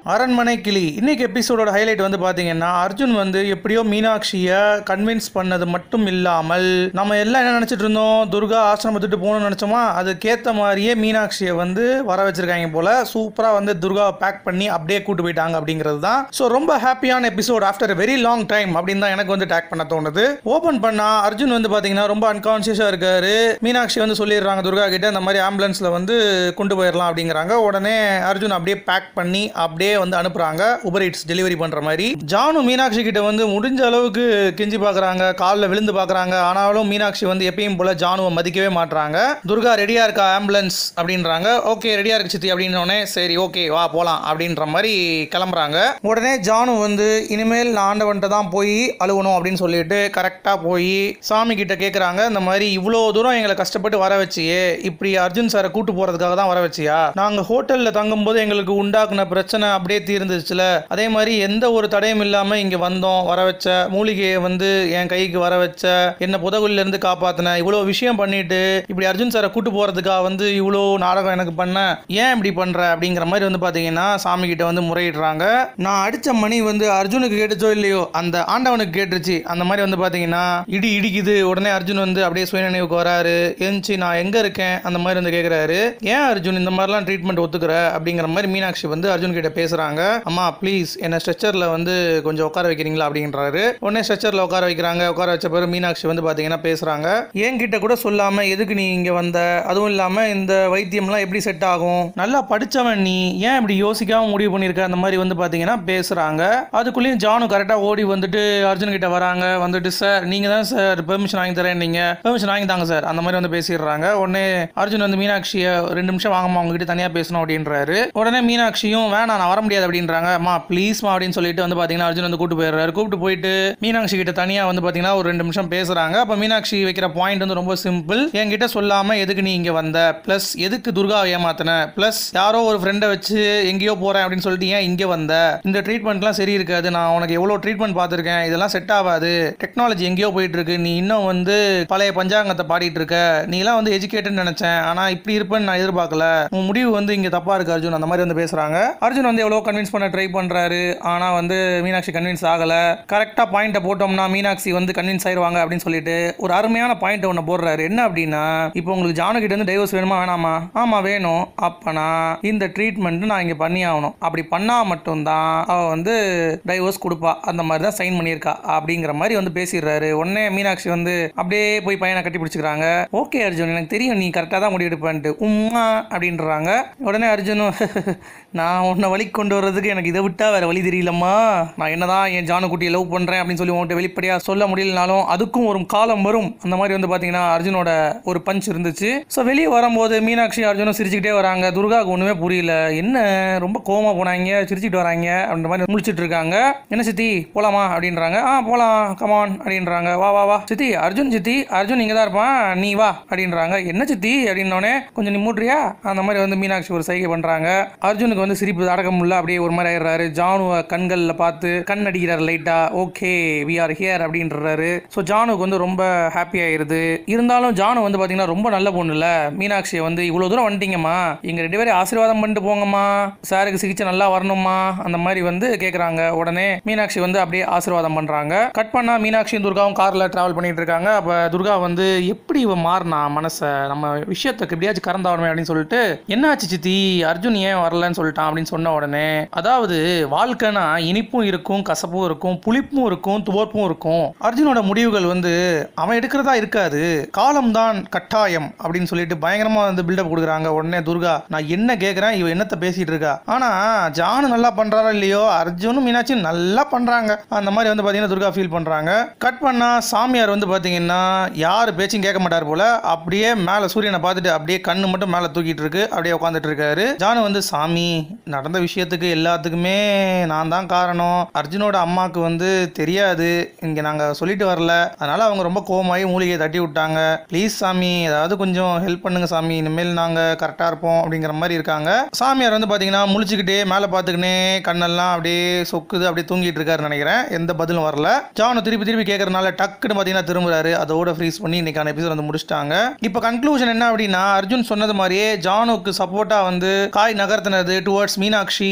அரண்மனை கிளி இன்னைக்கு எபிசோடோட ஹைலைட் வந்து பாத்தீங்கன்னா அர்ஜுன் வந்து எப்படியோ மீனாட்சியை கன்வின்ஸ் பண்ணது மட்டும் இல்லாமல் நம்ம எல்லாம் என்ன நினைச்சிட்டு இருந்தோம் துர்கா ஆசிரமம் விட்டுட்டு போகணும்னு நினைச்சோமா அதுக்கேத்த மாதிரியே மீனாட்சியை வந்து வர வச்சிருக்காங்க போல சூப்பரா வந்து துர்காவை பேக் பண்ணி அப்படியே கூட்டு போயிட்டாங்க அப்படிங்கிறது தான் ஸோ ரொம்ப ஹாப்பியான episode after very long time அப்படின்னு தான் எனக்கு வந்து டேக் பண்ண தோணுது ஓபன் பண்ணா அர்ஜுன் வந்து பாத்தீங்கன்னா ரொம்ப அன்கான்சியஸா இருக்காரு மீனாட்சி வந்து சொல்லிடுறாங்க துர்கா கிட்ட இந்த மாதிரி ஆம்புலன்ஸ்ல வந்து கொண்டு போயிடலாம் அப்படிங்கிறாங்க உடனே அர்ஜுன் அப்படியே பேக் பண்ணி அப்படியே வந்து அனுப்புறாங்க உபர் இட்ஸ் டெலிவரி பண்ற மாதிரி ஜானு மீனாட்சி கிட்ட வந்து முடிஞ்ச அளவுக்கு கெஞ்சி பார்க்கறாங்க காலில் விழுந்து பார்க்கறாங்க ஆனாலும் மீனாட்சி வந்து எப்பயும் போல ஜானுவை மதிக்கவே மாட்றாங்க துர்கா ரெடியா இருக்கா ஆம்புலன்ஸ் அப்படின்றாங்க ஓகே ரெடியா இருக்கு சித்தி அப்படின்னு உடனே சரி ஓகே வா போலாம் அப்படின்ற மாதிரி கிளம்புறாங்க உடனே ஜானு வந்து இனிமேல் நான் ஆண்டவன்ட்ட தான் போய் அழுவணும் அப்படின்னு சொல்லிட்டு கரெக்டாக போய் சாமி கிட்ட கேட்குறாங்க இந்த மாதிரி இவ்வளோ தூரம் எங்களை கஷ்டப்பட்டு வர வச்சியே இப்படி அர்ஜுன் சாரை கூட்டு போறதுக்காக தான் வர வச்சியா நாங்கள் ஹோட்டலில் தங்கும்போது எங்களுக்கு உண்டாக்குன பிரச்சனை அப்படியே தீர்ந்துச்சுல அதே மாதிரி எந்த ஒரு தடையும் இல்லாமல் இங்கே வந்தோம் வர வச்ச மூலிகையை வந்து என் கைக்கு வர வச்ச என்ன புதகுல இருந்து காப்பாத்தின இவ்வளோ விஷயம் பண்ணிட்டு இப்படி அர்ஜுன் சாரை கூட்டு போறதுக்காக வந்து இவ்வளோ நாடகம் எனக்கு பண்ண ஏன் இப்படி பண்ற அப்படிங்கிற மாதிரி வந்து பாத்தீங்கன்னா சாமி கிட்ட வந்து முறையிடுறாங்க நான் அடிச்ச மணி வந்து அர்ஜுனுக்கு கேட்டுச்சோ இல்லையோ அந்த ஆண்டவனுக்கு கேட்டுருச்சு அந்த மாதிரி வந்து பாத்தீங்கன்னா இடி இடிக்குது உடனே அர்ஜுன் வந்து அப்படியே சுயநினைவுக்கு வராரு எந்திச்சு நான் எங்க இருக்கேன் அந்த மாதிரி வந்து கேக்குறாரு ஏன் அர்ஜுன் இந்த மாதிரிலாம் ட்ரீட்மெண்ட் ஒத்துக்கிற அப்படிங்கிற மாதிரி மீனாட்சி வந்து அர்ஜுன் கிட்ட பேசுறாங்க அம்மா ப்ளீஸ் என்ன ஸ்ட்ரெச்சர்ல வந்து கொஞ்சம் உட்கார வைக்கிறீங்களா அப்படின்றாரு உடனே ஸ்ட்ரெச்சர்ல உட்கார வைக்கிறாங்க உட்கார வச்ச பிறகு மீனாட்சி வந்து பாத்தீங்கன்னா பேசுறாங்க என்கிட்ட கூட சொல்லாம எதுக்கு நீ இங்க வந்த அதுவும் இல்லாம இந்த வைத்தியம்லாம் எப்படி செட் ஆகும் நல்லா படிச்சவன் நீ ஏன் இப்படி யோசிக்காம முடிவு பண்ணிருக்க அந்த மாதிரி வந்து பாத்தீங்கன்னா பேசுறாங்க அதுக்குள்ளேயும் ஜானு கரெக்டா ஓடி வந்துட்டு அர்ஜுன் கிட்ட வராங்க வந்துட்டு சார் நீங்க தான் சார் பெர்மிஷன் வாங்கி தரேன் நீங்க பெர்மிஷன் வாங்கி தாங்க சார் அந்த மாதிரி வந்து பேசிடுறாங்க உடனே அர்ஜுன் வந்து மீனாட்சியை ரெண்டு நிமிஷம் வாங்கம்மா உங்ககிட்ட தனியா பேசணும் அப்படின்றாரு உடனே மீனாட்சியும் வேணாம் நான் வர முடியாது அப்படின்றாங்க அம்மா ப்ளீஸ்மா அப்படின்னு சொல்லிட்டு வந்து பாத்தீங்கன்னா அர்ஜுன் வந்து கூட்டு போயிடுறாரு கூப்பிட்டு போயிட்டு மீனாட்சி கிட்ட தனியா வந்து பாத்தீங்கன்னா ஒரு ரெண்டு நிமிஷம் பேசுறாங்க அப்ப மீனாட்சி வைக்கிற பாயிண்ட் வந்து ரொம்ப சிம்பிள் என்கிட்ட சொல்லாம எதுக்கு நீ இங்க வந்த பிளஸ் எதுக்கு துர்காவை ஏமாத்தின பிளஸ் யாரோ ஒரு ஃப்ரெண்டை வச்சு எங்கேயோ போறேன் அப்படின்னு சொல்லிட்டு ஏன் இங்க வந்த இந்த ட்ரீட்மெண்ட்லாம் சரி இருக்காது நான் உனக்கு எவ்வளவு ட்ரீட்மெண்ட் பார்த்துருக்கேன் இதெல்லாம் செட் ஆகாது டெக்னாலஜி எங்கேயோ போயிட்டு இருக்கு நீ இன்னும் வந்து பழைய பஞ்சாங்கத்தை பாடிட்டு இருக்க நீ எல்லாம் வந்து எஜுகேட்டட் நினைச்சேன் ஆனா இப்படி இருப்பேன்னு நான் எதிர்பார்க்கல உன் முடிவு வந்து இங்க தப்பா இருக்கு அர்ஜுன் அந்த மாதிரி வந்து பேசுறாங்க அர்ஜுன் வந்து எவ்வளவு கன்வின்ஸ் பண்ண ட்ரை பண்றாரு ஆனா வந்து மீனாட்சி கன்வின்ஸ் ஆகல கரெக்டா பாயிண்ட்டை போட்டோம்னா மீனாட்சி வந்து கன்வின்ஸ் ஆயிருவாங்க அப்படின்னு சொல்லிட்டு ஒரு அருமையான பாயிண்ட் ஒன்று போடுறாரு என்ன அப்படின்னா இப்போ உங்களுக்கு ஜானகிட்ட இருந்து டைவர்ஸ் வேணுமா வேணாமா ஆமா வேணும் அப்பனா இந்த ட்ரீட்மெண்ட் நான் இங்க பண்ணி ஆகணும் அப்படி பண்ணா மட்டும்தான் அவ வந்து டைவர்ஸ் கொடுப்பா அந்த மாதிரி தான் சைன் பண்ணியிருக்கா அப்படிங்கிற மாதிரி வந்து பேசிடுறாரு உடனே மீனாட்சி வந்து அப்படியே போய் பையனை கட்டி பிடிச்சிக்கிறாங்க ஓகே அர்ஜுன் எனக்கு தெரியும் நீ கரெக்டாக தான் முடிவெடுப்பேன்ட்டு உம்மா அப்படின்றாங்க உடனே அர்ஜுனும் நான் உன்னை வழி கொண்டு வர்றதுக்கு எனக்கு இதை விட்டா வேற வழி தெரியலம்மா நான் என்னதான் என் ஜானு குட்டியை லவ் பண்றேன் அப்படின்னு சொல்லி உன்கிட்ட வெளிப்படையா சொல்ல முடியலனாலும் அதுக்கும் ஒரு காலம் வரும் அந்த மாதிரி வந்து பாத்தீங்கன்னா அர்ஜுனோட ஒரு பஞ்ச் இருந்துச்சு ஸோ வெளியே வரும்போது மீனாட்சி அர்ஜுனும் சிரிச்சுக்கிட்டே வராங்க துர்காவுக்கு ஒண்ணுமே புரியல என்ன ரொம்ப கோவமா போனாங்க சிரிச்சுட்டு வராங்க அப்படின்ற மாதிரி முடிச்சிட்டு இருக்காங்க என்ன சித்தி போலாமா அப்படின்றாங்க ஆ போலாம் கமான் அப்படின்றாங்க வா வா வா சித்தி அர்ஜுன் சித்தி அர்ஜுன் இங்க தான் இருப்பான் நீ வா அப்படின்றாங்க என்ன சித்தி அப்படின்னோடனே கொஞ்சம் நீ மூட்றியா அந்த மாதிரி வந்து மீனாட்சி ஒரு சைகை பண்றாங்க அர்ஜுனுக்கு வந்து சிரிப்பு அடக்க முடியல அப்படியே ஒரு மாதிரி ஆயிடுறாரு ஜானுவை கண்களில் பார்த்து கண் அடிக்கிறார் லைட்டா ஓகே வி ஆர் ஹியர் அப்படின்றாரு ஸோ ஜானுக்கு வந்து ரொம்ப ஹாப்பி ஆயிருது இருந்தாலும் ஜானு வந்து பாத்தீங்கன்னா ரொம்ப நல்ல பொண்ணு இல்ல மீனாட்சியை வந்து இவ்வளவு தூரம் வந்துட்டீங்கம்மா எங்க ரெண்டு பேரும் ஆசீர்வாதம் பண்ணிட்டு போங்கம்மா சாருக்கு சிகிச்சை நல்லா வரணுமா அந்த மாதிரி வந்து கேக்குறாங்க உடனே மீனாட்சி வந்து அப்படியே ஆசீர்வாதம் பண்றாங்க கட் பண்ணா மீனாட்சியும் துர்காவும் கார்ல டிராவல் பண்ணிட்டு இருக்காங்க அப்ப துர்கா வந்து எப்படி இவ மாறினா மனசை நம்ம விஷயத்துக்கு எப்படியாச்சும் கறந்தாவணுமே அப்படின்னு சொல்லிட்டு என்னாச்சு சித்தி அர்ஜுன் ஏன் வரலன்னு சொல்லிட்டான் அப்படின்னு சொன்ன உடனே அதாவது வாழ்க்கைனா இனிப்பும் இருக்கும் கசப்பும் இருக்கும் புளிப்பும் இருக்கும் துவர்ப்பும் இருக்கும் அர்ஜுனோட முடிவுகள் வந்து அவன் எடுக்கிறதா இருக்காது காலம்தான் கட்டாயம் அப்படின்னு சொல்லிட்டு பயங்கரமா வந்து பில்டப் கொடுக்குறாங்க உடனே துர்கா நான் என்ன கேட்குறேன் இவ என்னத்த பேசிட்டு இருக்கா ஆனா ஜானு நல்லா பண்றாரோ இல்லையோ அர்ஜுனும் மீனாட்சி நல்லா பண்றாங்க அந்த மாதிரி வந்து பாத்தீங்கன்னா துர்கா ஃபீல் பண்றாங்க கட் பண்ணா சாமியார் வந்து பாத்தீங்கன்னா யார் பேச்சும் கேட்க மாட்டார் போல அப்படியே மேல சூரியனை பார்த்துட்டு அப்படியே கண்ணு மட்டும் மேல தூக்கிட்டு இருக்கு அப்படியே உட்காந்துட்டு இருக்காரு ஜானு வந்து சாமி நடந்த விஷயத்துக்கு எல்லாத்துக்குமே நான் தான் காரணம் அர்ஜுனோட அம்மாவுக்கு வந்து தெரியாது இங்க நாங்க சொல்லிட்டு வரல அதனால அவங்க ரொம்ப கோவமாயி மூலிகையை தட்டி விட்டாங்க ப்ளீஸ் சாமி ஏதாவது கொஞ்சம் ஹெல்ப் பண்ணுங்க சாமி இனிமேல் நாங்க கரெக்டா இருப்போம் அப்படிங்கிற மாதிரி இருக்காங்க சாமியார் வந்து பாத்தீங்கன்னா முழிச்சுக்கிட்டே மேல பாத்துக்கினே கண்ணெல்லாம் அப்படியே சொக்குது அப்படியே தூங்கிட்டு இருக்காரு நினைக்கிறேன் எந்த பதிலும் வரல ஜானு திருப்பி திருப்பி கேட்கறதுனால டக்குன்னு பாத்தீங்கன்னா திரும்புறாரு அதோட ஃப்ரீஸ் பண்ணி இன்னைக்கான எபிசோட் வந்து முடிச்சிட்டாங்க இப்போ கன்க்ளூஷன் என்ன அப்படின்னா அர்ஜுன் சொன்னது மாதிரியே ஜானுக்கு சப்போர்ட்டா வந்து காய் நகர்த்தினது டுவர்ட்ஸ் மீனாட்சி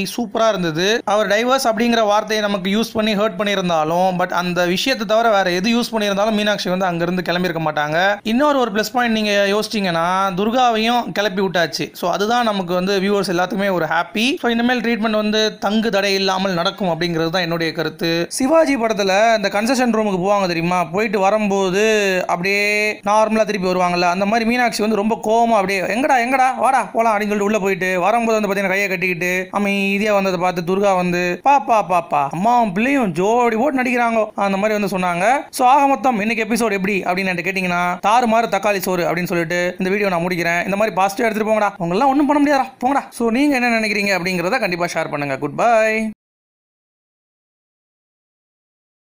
சூப்பரா இருந்தது அவர் டைவர்ஸ் அப்படிங்கிற வார்த்தையை நமக்கு யூஸ் பண்ணி ஹர்ட் பண்ணியிருந்தாலும் பட் அந்த விஷயத்தை தவிர வேற எது யூஸ் பண்ணியிருந்தாலும் மீனாட்சி வந்து அங்கிருந்து கிளம்பியிருக்க மாட்டாங்க இன்னொரு ஒரு ப்ளஸ் பாயிண்ட் நீங்க யோசிச்சீங்கன்னா துர்காவையும் கிளப்பி விட்டாச்சு ஸோ அதுதான் நமக்கு வந்து வியூவர்ஸ் எல்லாத்துக்குமே ஒரு ஹாப்பி ஸோ இனிமேல் ட்ரீட்மெண்ட் வந்து தங்கு தடை இல்லாமல் நடக்கும் அப்படிங்கிறது தான் என்னுடைய கருத்து சிவாஜி படத்துல இந்த கன்செஷன் ரூமுக்கு போவாங்க தெரியுமா போயிட்டு வரும்போது அப்படியே நார்மலா திருப்பி வருவாங்கல்ல அந்த மாதிரி மீனாட்சி வந்து ரொம்ப கோவமா அப்படியே எங்கடா எங்கடா வாடா போலாம் அப்படின்னு சொல்லிட்டு உள்ள போயிட்டு வரும்போது வந்து பார்த்தீங்கன்னா கையை கட்டிக்கிட்டு அமைதியா வந்ததை பார்த்து துர்கா வந்து பாப்பா பாப்பா அம்மாவும் பிள்ளையும் ஜோடி போட்டு நடிக்கிறாங்க அந்த மாதிரி வந்து சொன்னாங்க ஸோ ஆக மொத்தம் இன்னைக்கு எபிசோட் எப்படி அப்படின்னு என்கிட்ட கேட்டிங்கன்னா தாறு மாறு தக்காளி சோறு அப்படின்னு சொல்லிட்டு இந்த வீடியோ நான் முடிக்கிறேன் இந்த மாதிரி பாசிட்டிவ் எடுத்துட்டு போங்கடா உங்களாம் ஒன்றும் பண்ண முடியாதா போங்கடா ஸோ நீங்க என்ன நினைக்கிறீங்க அப்படிங்கிறத கண்டிப்பாக ஷேர் பண்ணுங்க குட் பை